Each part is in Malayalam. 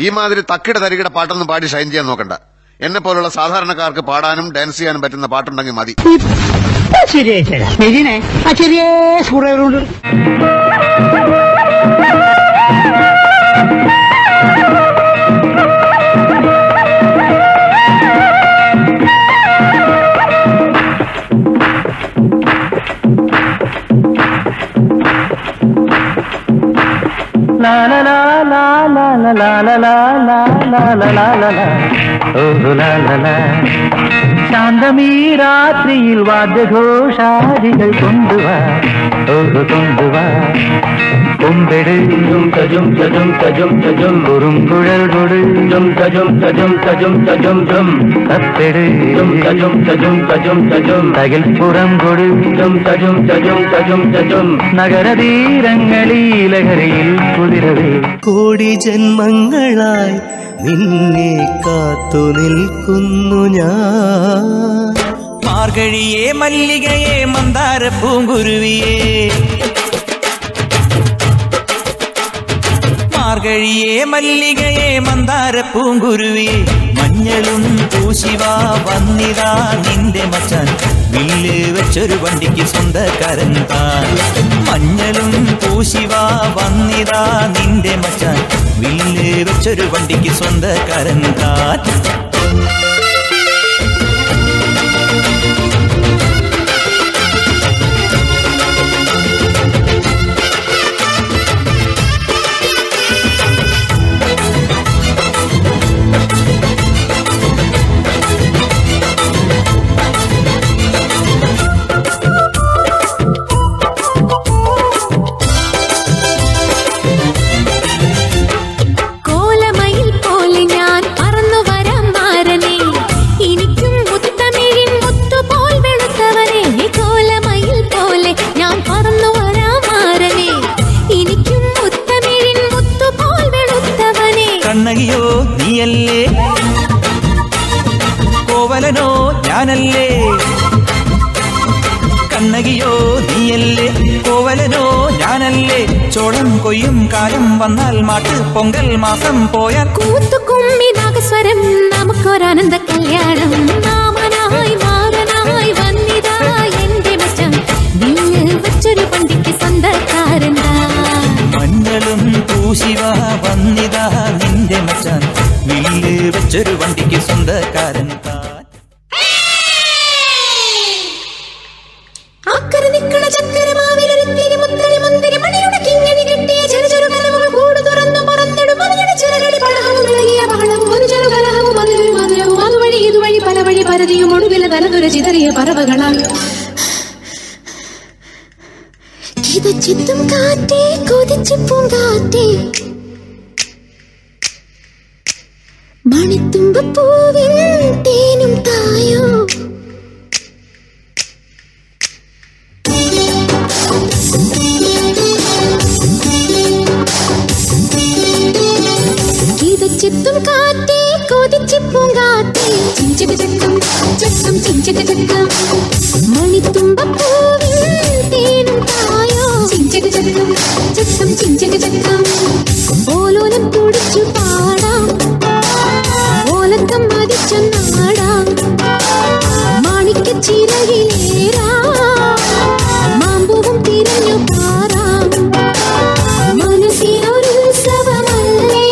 ഈ മാതിരി തക്കിട തരികിട പാട്ടൊന്നും പാടി ഷൈൻ ചെയ്യാൻ നോക്കണ്ട എന്നെ പോലുള്ള സാധാരണക്കാർക്ക് പാടാനും ഡാൻസ് ചെയ്യാനും പറ്റുന്ന പാട്ടുണ്ടെങ്കിൽ മതി ശരിയായി തരാം മെരീനെ ആ ചെറിയ സ്ക്രൂഡ്രൈവറുണ്ട് La la la la la la la la la la la la la la la ഓ la la la ശാന്തമീ രാത്രിയിൽ വാദ്യഘോഷാദികൾ കൊണ്ടുവാ ഓ കൊണ്ടുവാ കൊമ്പെട് തജും തജും തജും തജും കുറുംകുഴൽ കൊട് ജും തജും തജും തജും തജും ജും കത്തെട് ജും തജും തജും തജും തജും തകിൽ പുറം കൊട് ജും തജും തജും തജും തജും നഗരതീരങ്ങളീ ലഹരിയിൽ കുതിരവേ കോടി ജന്മങ്ങളായി നിന്നെ കാത്തു നിൽക്കുന്നു ഞാൻ മാർഗഴിയെ മല്ലികയെ മന്ദാര പൂങ്കുരുവിയെ മാർഗഴിയെ മല്ലികയെ മന്ദാര പൂങ്കുരുവിയെ മഞ്ഞളും പൂശിവാ വന്നിതാ നിന്റെ മച്ചാൻ വില്ല് വെച്ചൊരു വണ്ടിക്ക് സ്വന്തക്കാരൻ താൻ മഞ്ഞളും പൂശിവാ വന്നിതാ നിന്റെ മച്ചാൻ വില്ല് വെച്ചൊരു വണ്ടിക്ക് സ്വന്തക്കാരൻ താൻ കോലമയിൽ പോലെ ഞാൻ പറന്നു വരാം മാരനെ എനിക്കും മുത്തമിഴിൻ മുത്തുപോൽ വെളുത്തവനെ കോലമയിൽ പോലെ ഞാൻ പറന്നു വരാം മാരനെ എനിക്കും മുത്തമിഴിൻ മുത്തുപോൽ വെളുത്തവനെ കണ്ണകിയോ നീയല്ലേ കോവലനോ ഞാനല്ലേ കണ്ണകിയോ നീയല്ലേ കോവലനോ ഞാനല്ലേ ചോളം കൊയ്യും കാലം വന്നാൽ മാട്ട് പൊങ്കൽ മാസം പോയാൽ കൂത്തുകുമ്മി നാഗസ്വരം നമുക്കൊരാനന്ദ കല്യാണം മാമനായി മാറനായി വന്നിതാ എന്റെ മച്ചം വില്ല് വെച്ചൊരു പണ്ടിക്ക് സ്വന്തക്കാരനാ മഞ്ഞളും പൂശിവ വന്നിതാ നിന്റെ മച്ചാൻ വില്ല് വെച്ചൊരു വണ്ടിക്ക് സ്വന്തക്കാരൻ താൻ അക്കരെ നിക്കണ ചക്കരമാവിലൊരുത്തിരി മുത്തരി മുന്തിരി മണിയുടെ കിങ്ങിണി കെട്ടിയ ചെറു ചെറു കനവുകൾ കൂട് തുറന്നു പുറത്തിടും മതിയുടെ ചിറകടി പടഹവും ഇളകിയ ബഹളവും ഒരു ചെറു കലഹവും അതിലൊരു മധുരവും അതുവഴി ഇതുവഴി പല വഴി പരതിയും ഒടുവിലെ തലതുര ചിതറിയ പറവകളാണ് കിതച്ചെത്തും കാറ്റേ കൊതിച്ചു പൂങ്കാറ്റേ മണിത്തുമ്പൂവിൻ തേനും തായോ കിതച്ചെത്തും കാറ്റേ കൊതിച്ചു പൂങ്കാറ്റേ ചിഞ്ചക ചക്കം ചക്കം ചിഞ്ചക ചക്കം മണിത്തുമ്പൂവിൻ തേനും തായോ ചിഞ്ചക ചക്കം ചക്കം ചിഞ്ചക ചക്കം ഓലോലം കുടിച്ചു പാടാം ഓലക്കം മതിച്ചു നാടാം മാണിക്ക ചിറകിലേറാം മാമ്പൂവും തിരഞ്ഞു പാറാം മനസ്സിനൊരു ഉത്സവമല്ലേ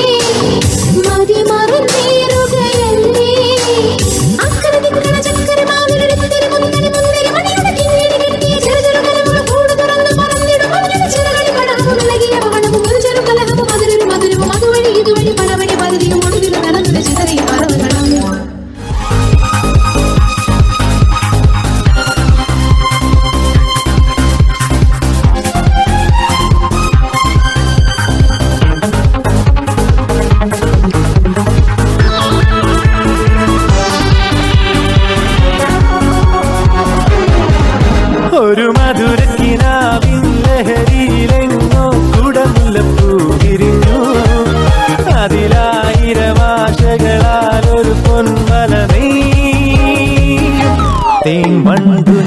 മതിമറന്നേറുകയല്ലേ അക്കരെ നിക്കണ ചക്കരമാവിലൊരുത്തിരി മുത്തരി മുന്തിരി മണിയുടെ കിങ്ങിണി കെട്ടിയ ചെറു ചെറു കലവുകൾ കൂട് തുറന്ന് പറന്നിടും അതിലൊരു ചിറകടി പടഹവും ഇളകിയ ബഹളവും ഒരു ചെറു കലഹവും അതിലൊരു മധുരവും അതുവഴി ഇതുവഴി പല വഴി പകുതിയും ഒടുവിൽ നടന്നിട്ട് ചിതറിയ പറവുകളാണ് ഒരു മധുരക്കിനാവിൻ ലഹരിയിലെങ്ങോ കുടമുല്ലപ്പൂ വിരിഞ്ഞു അതിലായിരം ആശകളാൽ ഒരു പൊന്മല നെയ്യും തേൻ വണ്ടു